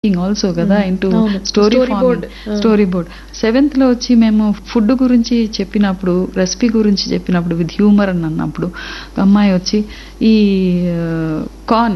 Also కదా ఇంటూ అవును. Story Story board. ఆ. స్టోరీ బోర్డ్ సెవెంత్ లో వచ్చి మేము ఫుడ్ గురించి చెప్పినప్పుడు రెసిపీ గురించి చెప్పినప్పుడు విత్ హ్యూమర్ అని అన్నప్పుడు ఒక అమ్మాయి వచ్చి ఈ కార్న్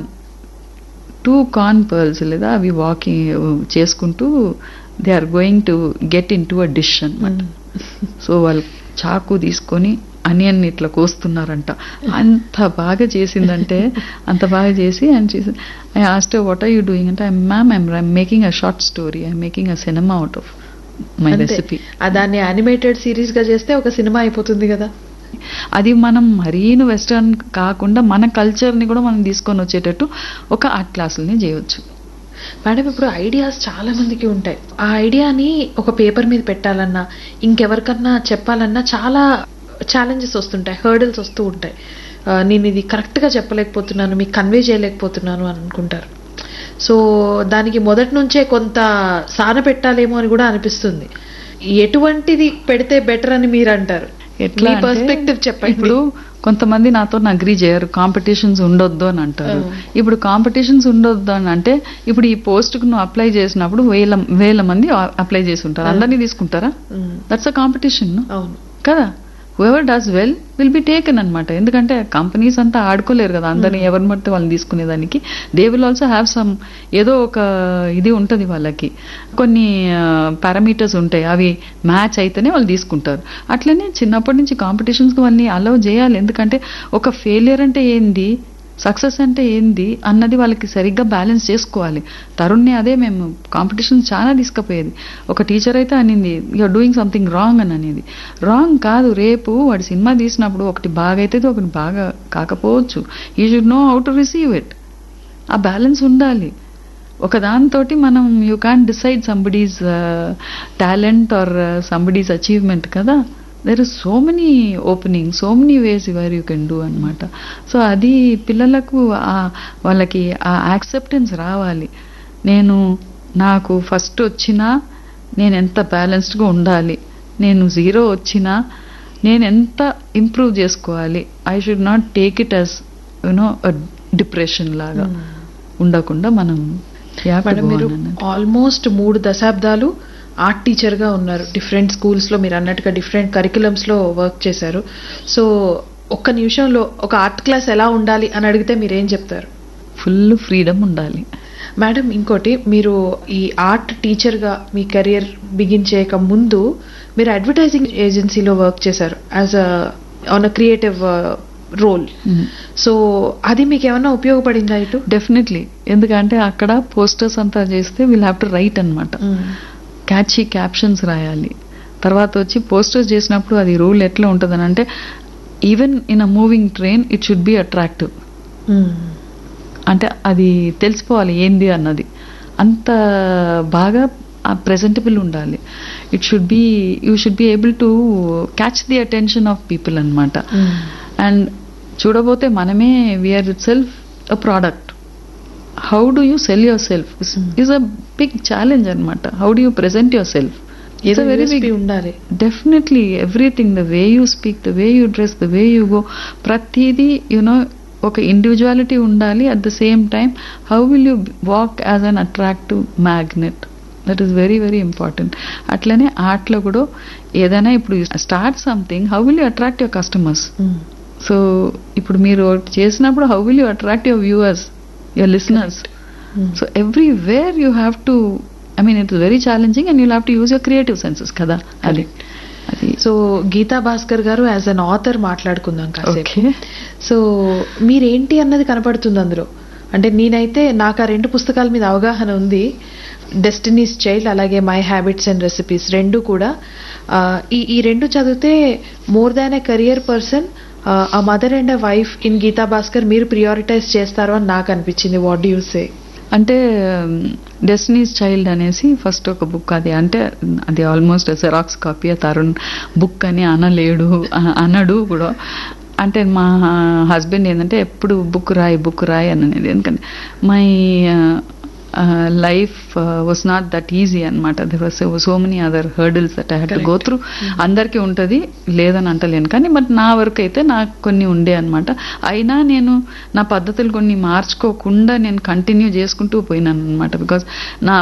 టూ కార్న్ పర్ల్స్ లేదా అవి వాకింగ్ చేసుకుంటూ they are going to get into a dish అనమాట సో వాళ్ళు చాకు తీసుకొని అనియన్ ఇట్లా కోస్తున్నారంట అంత బాగా చేసిందంటే అంత బాగా చేసి అండ్ చేసి I asked what are you doing అంటే ma'am I'm I'm making a short story I'm making a cinema out of my అంతే. రెసిపీ ఆ దాన్ని యానిమేటెడ్ సిరీస్ గా చేస్తే ఒక సినిమా అయిపోతుంది కదా అది మనం మరీను వెస్టర్న్ కాకుండా మన కల్చర్ని కూడా మనం తీసుకొని వచ్చేటట్టు ఒక ఆర్ట్ క్లాసుల్ని చేయవచ్చు మేడం ఇప్పుడు ఐడియాస్ చాలా మందికి ఉంటాయి ఆ ఐడియాని ఒక పేపర్ మీద పెట్టాలన్నా ఇంకెవరికన్నా చెప్పాలన్నా చాలా ఛాలెంజెస్ వస్తుంటాయి హర్డిల్స్ వస్తూ ఉంటాయి ఆ, నేను ఇది కరెక్ట్గా చెప్పలేకపోతున్నాను మీకు కన్వే చేయలేకపోతున్నాను అని అనుకుంటారు సో దానికి మొదటి నుంచే కొంత సాన పెట్టాలేమో అని కూడా అనిపిస్తుంది ఎటువంటిది పెడితే బెటర్ అని మీరు అంటారు ఎట్లా మీ అంటే, పర్స్పెక్టివ్ చెప్పండి ఇప్పుడు కొంతమంది నాతో అగ్రీ చేయరు కాంపిటీషన్స్ ఉండొద్దు అని అంటారు ఆ. ఇప్పుడు కాంపిటీషన్స్ ఉండొద్దు అని అంటే ఇప్పుడు ఈ పోస్ట్ కు నువ్వు అప్లై చేసినప్పుడు వేల వేల మంది అప్లై చేసి ఉంటారు ఆ. అందరినీ తీసుకుంటారా ఉమ్, దట్స్ అ కాంపిటీషన్ అవును కదా whoever does well will be taken అనమాట ఎందుకంటే కంపెనీస్ అంతా ఆడుకోలేరు కదా అందరిని ఎవరిని పడితే వాళ్ళని తీసుకునేదానికి they will also have some ఏదో ఒక ఇది ఉంటుంది వాళ్ళకి కొన్ని పారామీటర్స్ ఉంటాయి అవి మ్యాచ్ అయితేనే వాళ్ళు తీసుకుంటారు అట్లనే చిన్నప్పటి నుంచి కాంపిటీషన్స్కి వాళ్ళని అలౌ చేయాలి ఎందుకంటే ఒక ఫెయిలియర్ అంటే ఏంది సక్సెస్ అంటే ఏంది అన్నది వాళ్ళకి సరిగ్గా బ్యాలెన్స్ చేసుకోవాలి తరుణ్ని అదే మేము కాంపిటీషన్ చాలా తీసుకుపోయేది ఒక టీచర్ అయితే అనింది యూఆర్ డూయింగ్ సంథింగ్ రాంగ్ అని అనేది రాంగ్ కాదు రేపు వాడు సినిమా తీసినప్పుడు ఒకటి బాగా అవుతుంది ఒకటి బాగా కాకపోవచ్చు you should know how to receive it ఆ బ్యాలెన్స్ ఉండాలి ఒక దాంతోటి మనం you can decide somebody's talent or somebody's achievement కదా there is so many opening so many ways where you can do అనమాట సో అది పిల్లలకు ఆ- వాళ్ళకి ఆ యాక్సెప్టెన్స్ రావాలి నేను నాకు ఫస్ట్ వచ్చినా నేను ఎంత బ్యాలెన్స్డ్గా ఉండాలి నేను జీరో వచ్చినా నేను ఎంత ఇంప్రూవ్ చేసుకోవాలి I should not take it as you know depression లాగా ఉండకుండా మనం you have to madam go మీరు on అన్నది. ఆల్మోస్ట్ మూడు దశాబ్దాలు ఆర్ట్ టీచర్ గా ఉన్నారు డిఫరెంట్ స్కూల్స్ లో మీరు అన్నట్టుగా డిఫరెంట్ కరికులమ్స్ లో వర్క్ చేశారు సో ఒక్క నిమిషంలో ఒక ఆర్ట్ క్లాస్ ఎలా ఉండాలి అని అడిగితే మీరేం చెప్తారు ఫుల్ ఫ్రీడమ్ ఉండాలి మేడం ఇంకోటి మీరు ఈ ఆర్ట్ టీచర్ గా మీ కెరియర్ బిగిన్ చేయక ముందు మీరు అడ్వర్టైజింగ్ ఏజెన్సీలో వర్క్ చేశారు as an a creative role so అది మీకు ఏమన్నా ఉపయోగపడిందా ఇటు డెఫినెట్లీ ఎందుకంటే అక్కడ పోస్టర్స్ అంతా చేస్తే విల్ హ్యావ్ టు రైట్ అనమాట క్యాచీ క్యాప్షన్స్ రాయాలి తర్వాత వచ్చి పోస్టర్స్ చేసినప్పుడు అది రూల్ ఎట్లా ఉంటుంది అంటే even in a moving train it should be attractive అంటే అది తెలిసిపోవాలి ఏంది అన్నది అంత బాగా ప్రెజెంటబుల్ ఉండాలి it should be you should be able to catch the attention of people అనమాట అండ్ చూడబోతే మనమే we are itself a product how do you sell yourself is a big challenge అనమాట how do you present yourself ఏదో very USP big ఉండాలి definitely everything the way you speak the way you dress the way you go ప్రతిదీ you know ఒక individuality ఉండాలి at the same time how will you walk as an attractive magnet that is very very important అట్లనే ఆర్ట్లో కూడా ఏదైనా ఇప్పుడు start something how will you attract your customers so ఇప్పుడు మీరు ఒకటి చేసినప్పుడు how will you attract your viewers your listeners so everywhere you have to I mean it is very challenging and you have to use your creative senses కదా అది అది so Gita Bhaskar గారు as an author మాట్లాడుకుందాం కాసేపు okay so మీరేంటి అన్నది కనపడుతుంది అందులో అంటే నేనైతే నాకు ఆ రెండు పుస్తకాల మీద అవగాహన ఉంది డెస్టినీస్ చైల్డ్ అలాగే మై హ్యాబిట్స్ అండ్ రెసిపీస్ రెండు కూడా ఆ, ఈ ఈ రెండు చదివితే more than a career person ఆ mother and a wife in Geetha Bhaskar మీరు ప్రియారిటైజ్ చేస్తారు అని నాకు అనిపించింది వాట్ యూ సే అంటే డెస్టినీస్ చైల్డ్ అనేసి ఫస్ట్ ఒక బుక్ అది అంటే అది almost xerox copy Tarun book అని అనలేడు అ- అనడు కూడా అంటే మా హస్బెండ్ ఏంటంటే ఎప్పుడు బుక్ రాయి బుక్ రాయి అని అనేది ఎందుకంటే my life was not that easy అనమాట there was so many other hurdles that I had to go through అందరికీ ఉంటుంది లేదని అంటలేను కానీ బట్ నా వరకు అయితే నాకు కొన్ని ఉండే అనమాట అయినా నేను నా పద్ధతులు కొన్ని మార్చుకోకుండా నేను కంటిన్యూ చేసుకుంటూ పోయినాను అనమాట బికాస్ నా